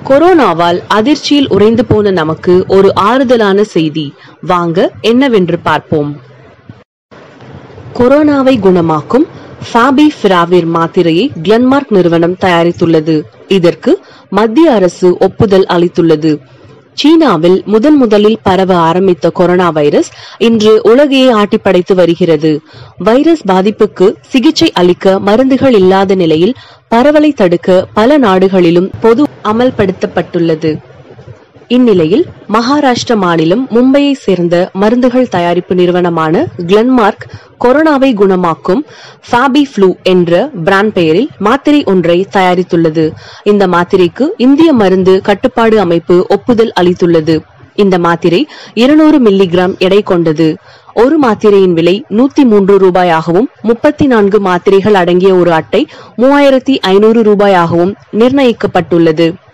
கொரோனாவால் அதிர்ச்சியில் உறைந்து போன நமக்கு ஒரு ஆறுதலான செய்தி வாங்க என்னவென்று பார்ப்போம் கொரோனாவை குணமாக்கும் ஃபாபி ஃபிராவிர் மாத்திரையை கிளன்மார்க் நிறுவனம் தயாரித்துள்ளது இதற்கு மத்திய அரசு ஒப்புதல் அளித்துள்ளது சீனாவில் முதன் முதலில் பரவ ஆரம்பித்த கொரோனா வைரஸ் இன்று உலகையே ஆட்டிப்படைத்து வருகிறது வைரஸ் பாதிப்புக்கு சிகிச்சை அளிக்க மருந்துகள் இல்லாத நிலையில் பரவலை தடுக்க பல நாடுகளிலும் பொது அமல்படுத்தப்பட்டுள்ளது இந்நிலையில் மகாராஷ்டிர மாநிலம் மும்பையை சேர்ந்த மருந்துகள் தயாரிப்பு நிறுவனமான கிளன்மார்க் கொரோனாவை குணமாக்கும் ஃபாபி ஃப்ளூ என்ற பிராண்ட் பெயரில் மாத்திரை ஒன்றை தயாரித்துள்ளது இந்த மாத்திரைக்கு இந்திய மருந்து கட்டுப்பாடு அமைப்பு ஒப்புதல் அளித்துள்ளது இந்த மாத்திரை இருநூறு மில்லிகிராம் எடை கொண்டது ஒரு மாத்திரையின் விலை நூத்தி மூன்று ரூபாயாகவும் முப்பத்தி நான்கு மாத்திரைகள் அடங்கிய ஒரு அட்டை மூவாயிரத்தி ஐநூறு ரூபாயாகவும் நிர்ணயிக்கப்பட்டுள்ளது